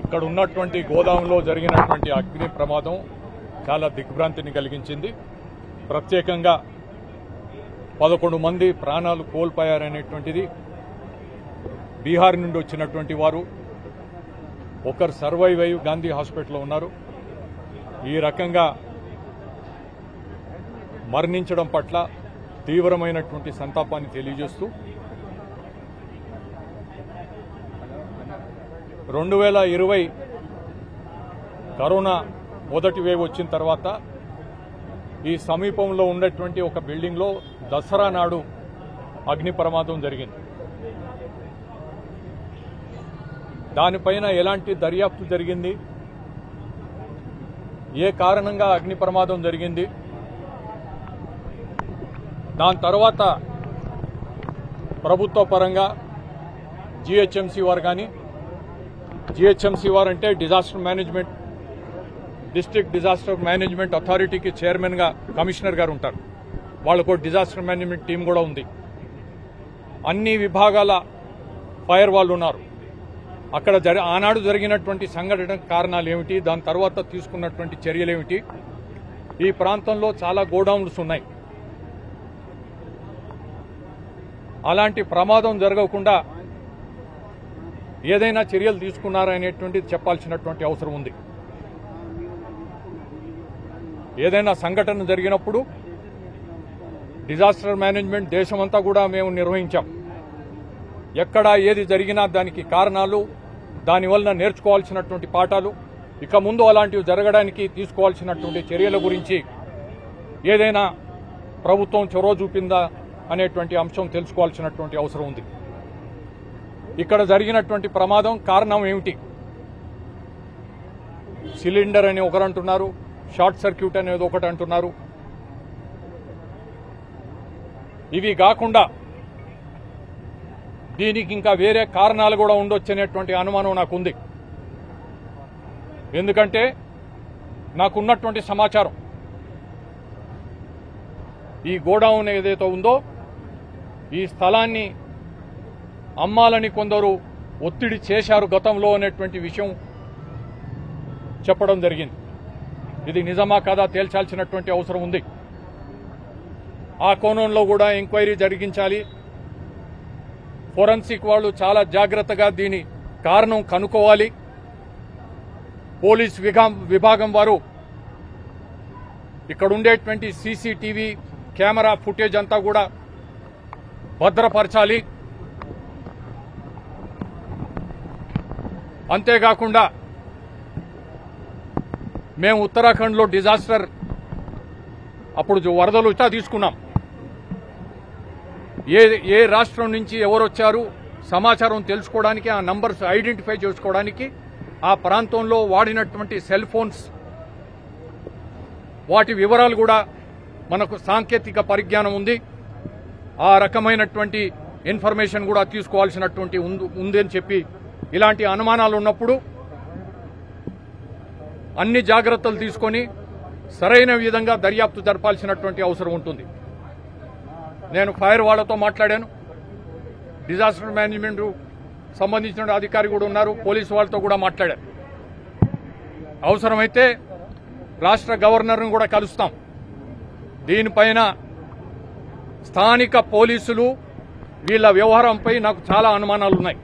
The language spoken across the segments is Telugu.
ఇక్కడ ఉన్నటువంటి గోదాంలో జరిగినటువంటి అగ్ని ప్రమాదం చాలా దిగ్భ్రాంతిని కలిగించింది ప్రత్యేకంగా పదకొండు మంది ప్రాణాలు కోల్పోయారనేటువంటిది బీహార్ నుండి వచ్చినటువంటి వారు ఒకరు సర్వైవ్ అయ్యి గాంధీ హాస్పిటల్లో ఉన్నారు ఈ రకంగా మరణించడం పట్ల తీవ్రమైనటువంటి సంతాపాన్ని తెలియజేస్తూ రెండు వేల ఇరవై కరోనా మొదటి వేవ్ వచ్చిన తర్వాత ఈ సమీపంలో ఉన్నటువంటి ఒక బిల్డింగ్లో దసరా నాడు అగ్ని ప్రమాదం జరిగింది దానిపైన ఎలాంటి దర్యాప్తు జరిగింది ఏ కారణంగా అగ్ని ప్రమాదం జరిగింది దాని తర్వాత ప్రభుత్వ పరంగా జిహెచ్ఎంసీ వారు కానీ జిహెచ్ఎంసీ వారు అంటే disaster management district disaster management అథారిటీకి చైర్మన్గా కమిషనర్ గారు ఉంటారు వాళ్ళకు డిజాస్టర్ మేనేజ్మెంట్ టీం కూడా ఉంది అన్ని విభాగాల ఫైర్ వాళ్ళు ఉన్నారు అక్కడ జరి ఆనాడు జరిగినటువంటి సంఘటన కారణాలు ఏమిటి దాని తర్వాత తీసుకున్నటువంటి చర్యలు ఏమిటి ఈ ప్రాంతంలో చాలా గోడౌన్స్ ఉన్నాయి అలాంటి ప్రమాదం జరగకుండా ఏదైనా చర్యలు తీసుకున్నారనేటువంటిది చెప్పాల్సినటువంటి అవసరం ఉంది ఏదైనా సంఘటన జరిగినప్పుడు డిజాస్టర్ మేనేజ్మెంట్ దేశమంతా కూడా మేము నిర్వహించాం ఎక్కడ ఏది జరిగినా దానికి కారణాలు దానివల్ల నేర్చుకోవాల్సినటువంటి పాఠాలు ఇక ముందు అలాంటివి జరగడానికి తీసుకోవాల్సినటువంటి చర్యల గురించి ఏదైనా ప్రభుత్వం చొరవ చూపిందా అనేటువంటి అంశం తెలుసుకోవాల్సినటువంటి అవసరం ఉంది ఇక్కడ జరిగినటువంటి ప్రమాదం కారణం ఏమిటి సిలిండర్ అని ఒకరు అంటున్నారు షార్ట్ సర్క్యూట్ అనేది ఒకటి అంటున్నారు ఇవి కాకుండా దీనికి ఇంకా వేరే కారణాలు కూడా ఉండొచ్చు అనేటువంటి అనుమానం నాకుంది ఎందుకంటే నాకున్నటువంటి సమాచారం ఈ గోడౌన్ ఏదైతే ఉందో ఈ స్థలాన్ని అమ్మాలని కొందరు ఒత్తిడి చేశారు గతంలో అనేటువంటి విషయం చెప్పడం జరిగింది ఇది నిజమా కాదా తేల్చాల్సినటువంటి అవసరం ఉంది ఆ కోణంలో కూడా ఎంక్వైరీ జరిగించాలి ఫోరెన్సిక్ వాళ్ళు చాలా జాగ్రత్తగా దీని కారణం కనుక్కోవాలి పోలీస్ విభా- విభాగం వారు ఇక్కడ ఉండేటువంటి సీసీటీవీ కెమెరా ఫుటేజ్ అంతా కూడా భద్రపరచాలి అంతేకాకుండా మేము ఉత్తరాఖండ్లో డిజాస్టర్ అప్పుడు జో- వరదలు ఇట్టా తీసుకున్నాం ఏ ఏ రాష్ట్రం నుంచి ఎవరు వచ్చారు సమాచారం తెలుసుకోవడానికి ఆ నంబర్స్ ఐడెంటిఫై చేసుకోవడానికి ఆ ప్రాంతంలో వాడినటువంటి సెల్ ఫోన్స్ వాటి వివరాలు కూడా మనకు సాంకేతిక పరిజ్ఞానం ఉంది ఆ రకమైనటువంటి ఇన్ఫర్మేషన్ కూడా తీసుకోవాల్సినటువంటి ఉంది- ఉంది అని చెప్పి ఇలాంటి అనుమానాలు ఉన్నప్పుడు అన్ని జాగ్రత్తలు తీసుకొని సరైన విధంగా దర్యాప్తు జరపాల్సినటువంటి అవసరం ఉంటుంది నేను ఫైర్ వాళ్ళతో మాట్లాడాను డిజాస్టర్ మేనేజ్మెంట్ సంబంధించిన అధికారి కూడా ఉన్నారు పోలీసు వాళ్ళతో కూడా మాట్లాడారు అవసరమైతే రాష్ట్ర గవర్నర్ను కూడా కలుస్తాం దీనిపైన స్థానిక పోలీసులు వీళ్ళ వ్యవహారంపై నాకు చాలా అనుమానాలు ఉన్నాయి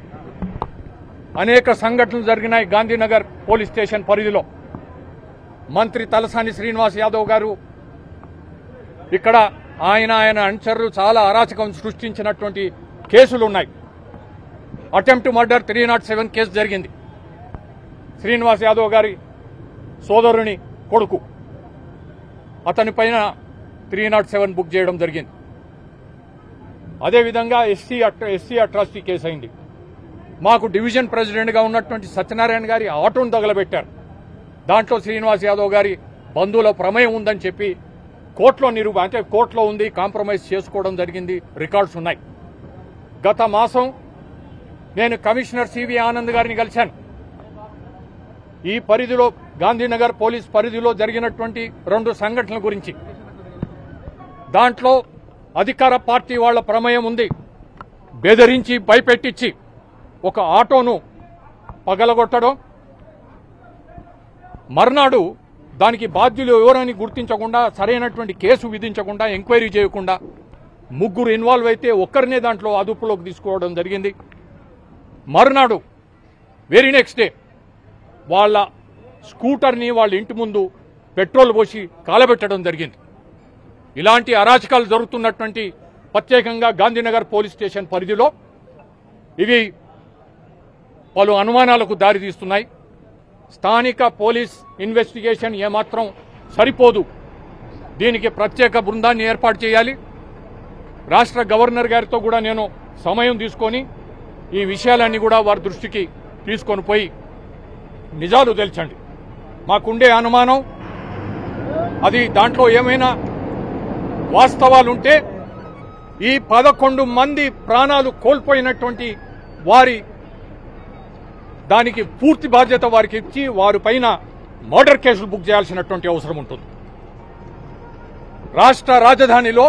అనేక సంఘటనలు జరిగినాయి గాంధీనగర్ పోలీస్ స్టేషన్ పరిధిలో మంత్రి తలసాని శ్రీనివాస్ యాదవ్ గారు ఇక్కడ ఆయన ఆయన అనుచరులు చాలా అరాచకం సృష్టించినటువంటి కేసులు ఉన్నాయి attempt murder three not seven case జరిగింది శ్రీనివాస్ యాదవ్ గారి సోదరుని కొడుకు అతని పైన త్రీ నాట్ సెవెన్ బుక్ చేయడం జరిగింది అదేవిధంగా ఎస్సీ అట్ర ఎస్సీ అట్రాసిటీ కేసు అయింది మాకు డివిజన్ ప్రెసిడెంట్గా ఉన్నటువంటి సత్యనారాయణ గారి ఆటోను తగలబెట్టారు దాంట్లో శ్రీనివాస్ యాదవ్ గారి బంధువుల ప్రమేయం ఉందని చెప్పి కోర్టులో నిరూప అంటే కోర్టులో ఉంది కాంప్రమైజ్ చేసుకోవడం జరిగింది రికార్డ్స్ ఉన్నాయి గత మాసం నేను కమిషనర్ సివి ఆనంద్ గారిని కలిశాను ఈ పరిధిలో గాంధీనగర్ పోలీస్ పరిధిలో జరిగినటువంటి రెండు సంఘటనల గురించి దాంట్లో అధికార పార్టీ వాళ్ళ ప్రమేయం ఉంది బెదిరించి భయపెట్టించి ఒక ఆటోను పగలగొట్టడం మర్నాడు దానికి బాధ్యులు ఎవరని గుర్తించకుండా సరైనటువంటి కేసు విధించకుండా ఎంక్వైరీ చేయకుండా ముగ్గురు ఇన్వాల్వ్ అయితే ఒక్కరినే దాంట్లో అదుపులోకి తీసుకోవడం జరిగింది మరునాడు వెరీ నెక్స్ట్ డే వాళ్ళ స్కూటర్ని వాళ్ళ ఇంటి ముందు పెట్రోల్ పోసి కాలబెట్టడం జరిగింది ఇలాంటి అరాచకాలు జరుగుతున్నటువంటి ప్రత్యేకంగా గాంధీనగర్ పోలీస్ స్టేషన్ పరిధిలో ఇవి పలు అనుమానాలకు దారితీస్తున్నాయి స్థానిక పోలీస్ ఇన్వెస్టిగేషన్ ఏమాత్రం సరిపోదు దీనికి ప్రత్యేక బృందాన్ని ఏర్పాటు చేయాలి రాష్ట్ర గవర్నర్ గారితో కూడా నేను సమయం తీసుకొని ఈ విషయాలన్నీ కూడా వారి దృష్టికి తీసుకొని పోయి నిజాలు తెలుసండి మాకుండే అనుమానం అది దాంట్లో ఏమైనా వాస్తవాలుంటే ఈ పదకొండు మంది ప్రాణాలు కోల్పోయినటువంటి వారి దానికి పూర్తి బాధ్యత వారికి ఇచ్చి వారి పైన మర్డర్ కేసులు బుక్ చేయాల్సినటువంటి అవసరం ఉంటుంది రాష్ట్ర రాజధానిలో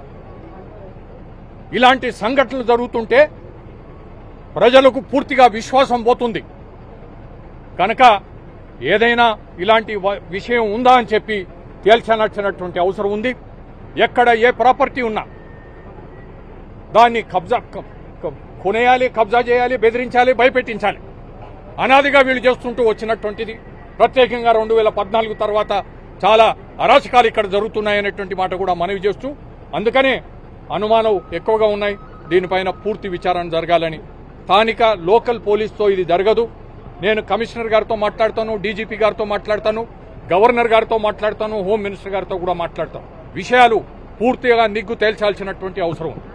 ఇలాంటి సంఘటనలు జరుగుతుంటే ప్రజలకు పూర్తిగా విశ్వాసం పోతుంది కనుక ఏదైనా ఇలాంటి వ- విషయం ఉందా అని చెప్పి తేల్చాల్సినటువంటి అవసరం ఉంది ఎక్కడ ఏ ప్రాపర్టీ ఉన్నా దాన్ని కబ్జా క- క- కొనేయాలి కబ్జా చేయాలి బెదిరించాలి భయపెట్టించాలి అనాదిగా వీళ్ళు చేస్తుంటూ వచ్చినటువంటిది ప్రత్యేకంగా రెండు వేల పద్నాలుగు తర్వాత చాలా అరాచకాలు ఇక్కడ జరుగుతున్నాయనేటువంటి మాట కూడా మనవి చేస్తూ అందుకనే అనుమానం ఎక్కువగా ఉన్నాయి దీనిపైన పూర్తి విచారణ జరగాలని స్థానిక లోకల్ పోలీస్తో ఇది జరగదు నేను కమిషనర్ గారితో మాట్లాడతాను డీజీపీ గారితో మాట్లాడతాను గవర్నర్ గారితో మాట్లాడతాను హోమ్ మినిస్టర్ గారితో కూడా మాట్లాడతాను విషయాలు పూర్తిగా నిగ్గు తేల్చాల్సినటువంటి అవసరం ఉంది